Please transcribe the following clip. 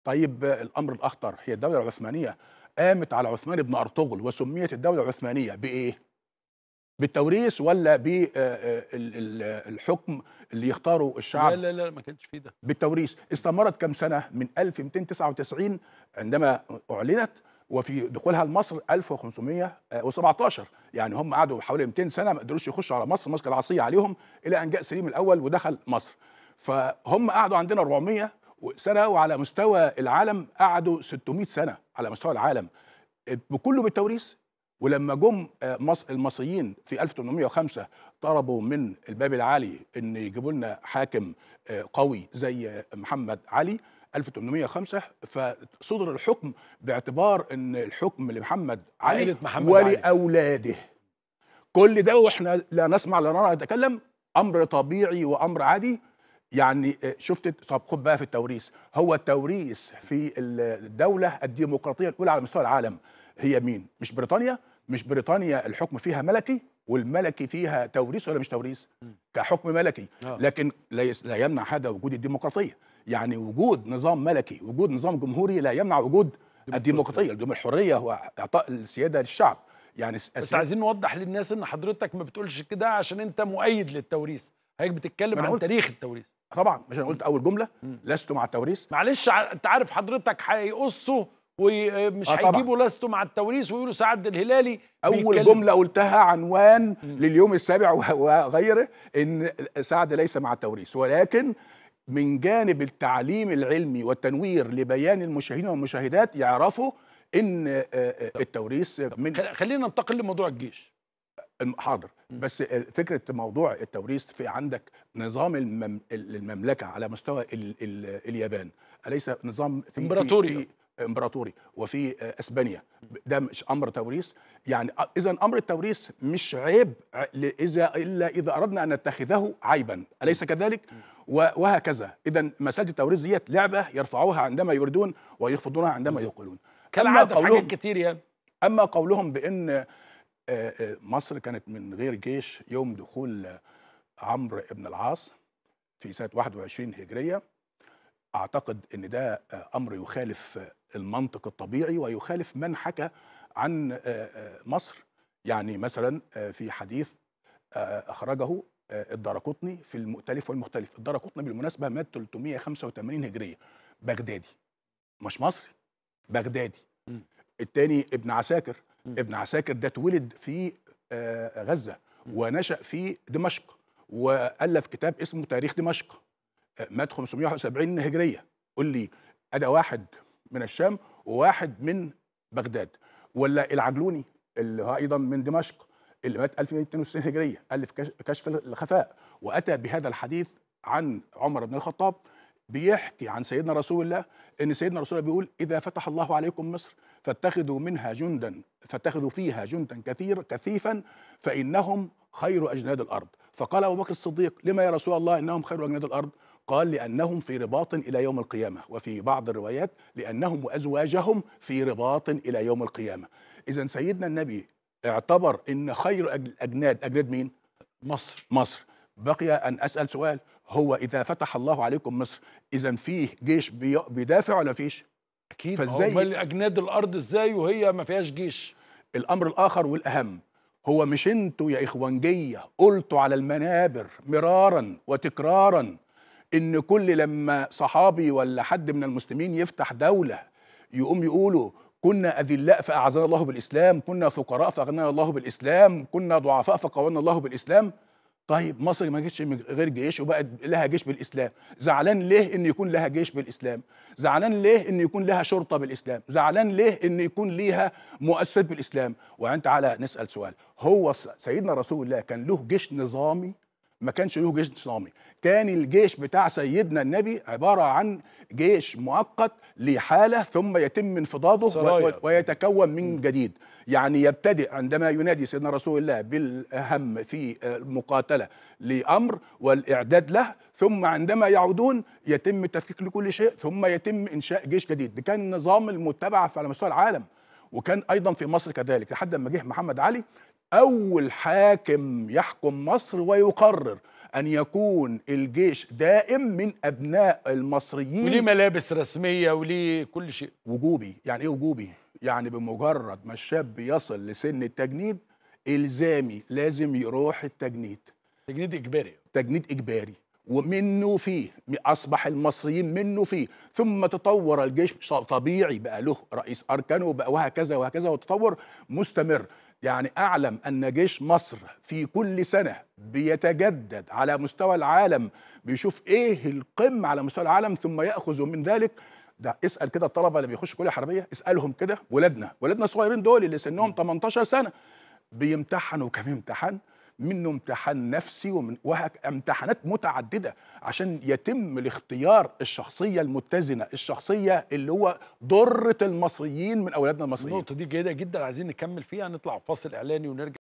طيب الامر الاخطر هي الدوله العثمانيه قامت على عثمان بن ارطغرل وسميت الدوله العثمانيه بايه؟ بالتوريث ولا بالحكم اللي يختاره الشعب لا لا لا ما كانش فيه ده بالتوريث استمرت كم سنه من 1299 عندما اعلنت وفي دخولها لمصر 1517 يعني هم قعدوا حوالي 200 سنه ما قدروش يخشوا على مصر مصر كانت عصيه عليهم الى ان جاء سليم الاول ودخل مصر فهم قعدوا عندنا 400 سنه وعلى مستوى العالم قعدوا 600 سنه على مستوى العالم بكله بالتوريث ولما جم مصر المصريين في 1805 طلبوا من الباب العالي ان يجيبوا لنا حاكم قوي زي محمد علي 1805 فصدر الحكم باعتبار ان الحكم لمحمد علي عائلة محمد علي. ولاولاده كل ده واحنا لا نسمع لا نرى نتكلم امر طبيعي وامر عادي يعني شفت طب خد بقى في التوريث هو التوريث في الدوله الديمقراطيه الاولى على مستوى العالم هي مين مش بريطانيا مش بريطانيا الحكم فيها ملكي والملكي فيها توريث ولا مش توريث كحكم ملكي آه. لكن لا يس- لا يمنع هذا وجود الديمقراطيه يعني وجود نظام ملكي وجود نظام جمهوري لا يمنع وجود الديمقراطيه الديم- الحريه واعطاء السياده للشعب يعني الس- بس السيادة- عايزين نوضح للناس ان حضرتك ما بتقولش كده عشان انت مؤيد للتوريث حضرتك بتتكلم ما أنا عن قلت. تاريخ التوريث طبعا مش انا قلت اول جمله مم. لست مع التوريث معلش ع- انت عارف حضرتك هيقصوا ومش آه طبعا. هيجيبوا لستوا مع التوريث ويقولوا سعد الهلالي اول بيتكلم. جمله قلتها عنوان مم. لليوم السابع و- وغيره ان سعد ليس مع التوريث ولكن من جانب التعليم العلمي والتنوير لبيان المشاهدين والمشاهدات يعرفوا ان آه، آه، التوريث من خل- خلينا ننتقل لموضوع الجيش الم- حاضر مم. بس فكره موضوع التوريث في عندك نظام المم... المملكه على مستوى ال... ال... اليابان اليس نظام في إمبراطوري. في... في امبراطوري وفي اسبانيا ده مش امر توريث يعني اذا امر التوريث مش عيب ع- ل- اذا الا اذا اردنا ان نتخذه عيبا اليس كذلك و... وهكذا اذا مساله التوريث ديت لعبه يرفعوها عندما يريدون ويرفضونها عندما بالظبط. يقولون كالعاده في قولهم- حاجات كتير يعني اما قولهم بان آه، آه، مصر كانت من غير جيش يوم دخول آه، عمرو بن العاص في سنه 21 هجريه اعتقد ان ده آه، امر يخالف آه، المنطق الطبيعي ويخالف من حكى عن آه، آه، مصر يعني مثلا آه، في حديث آه، اخرجه آه، الدارقطني في المؤتلف والمختلف الدارقطني بالمناسبه مات 385 هجريه بغدادي مش مصري بغدادي م. الثاني ابن عساكر م. ابن عساكر ده اتولد في آه، غزه م. ونشا في دمشق والف كتاب اسمه تاريخ دمشق آه، مات 571 هجريه قول لي ادى واحد من الشام وواحد من بغداد ولا العجلوني اللي هو ايضا من دمشق اللي مات 1262 هجريه الف كش- كشف الخفاء واتى بهذا الحديث عن عمر بن الخطاب بيحكي عن سيدنا رسول الله ان سيدنا رسول الله بيقول اذا فتح الله عليكم مصر فاتخذوا منها جندا فاتخذوا فيها جندا كثير كثيفا فانهم خير اجناد الارض فقال ابو بكر الصديق لما يا رسول الله انهم خير اجناد الارض قال لانهم في رباط الى يوم القيامه وفي بعض الروايات لانهم وازواجهم في رباط الى يوم القيامه اذا سيدنا النبي اعتبر ان خير أج- الاجناد اجناد مين مصر مصر بقي ان اسال سؤال هو اذا فتح الله عليكم مصر اذا فيه جيش بي- بيدافع ولا فيش اكيد فإزاي- امال اجناد الارض ازاي وهي ما فيهاش جيش الامر الاخر والاهم هو مش انتوا يا اخوانجيه قلتوا على المنابر مرارا وتكرارا ان كل لما صحابي ولا حد من المسلمين يفتح دوله يقوم يقولوا كنا اذلاء فاعزنا الله بالاسلام كنا فقراء فاغنانا الله بالاسلام كنا ضعفاء فقوانا الله بالاسلام طيب مصر ما جتش من غير جيش وبقت لها جيش بالاسلام زعلان ليه ان يكون لها جيش بالاسلام زعلان ليه ان يكون لها شرطه بالاسلام زعلان ليه ان يكون ليها مؤسسات بالاسلام وانت تعالى نسال سؤال هو س- سيدنا رسول الله كان له جيش نظامي ما كانش له جيش نظامي كان الجيش بتاع سيدنا النبي عباره عن جيش مؤقت لحاله ثم يتم انفضاضه و- سرايا. و- ويتكون من جديد يعني يبتدئ عندما ينادي سيدنا رسول الله بالاهم في المقاتله لامر والاعداد له ثم عندما يعودون يتم التفكيك لكل شيء ثم يتم انشاء جيش جديد ده كان النظام المتبع على مستوى العالم وكان ايضا في مصر كذلك لحد ما جه محمد علي اول حاكم يحكم مصر ويقرر ان يكون الجيش دائم من ابناء المصريين وليه ملابس رسميه وليه كل شيء وجوبي يعني ايه وجوبي يعني بمجرد ما الشاب يصل لسن التجنيد الزامي لازم يروح التجنيد تجنيد اجباري تجنيد اجباري ومنه فيه اصبح المصريين منه فيه ثم تطور الجيش طبيعي بقى له رئيس اركانه بقى وهكذا وهكذا وتطور مستمر يعني اعلم ان جيش مصر في كل سنه بيتجدد على مستوى العالم بيشوف ايه القمه على مستوى العالم ثم ياخذ من ذلك ده اسال كده الطلبه اللي بيخشوا كليه حربيه اسالهم كده ولادنا ولادنا الصغيرين دول اللي سنهم 18 سنه بيمتحنوا كم امتحان منه امتحان نفسي ومن وهك امتحانات متعدده عشان يتم الاختيار الشخصيه المتزنه الشخصيه اللي هو ضره المصريين من اولادنا المصريين النقطه دي جيده جدا عايزين نكمل فيها نطلع فاصل اعلاني ونرجع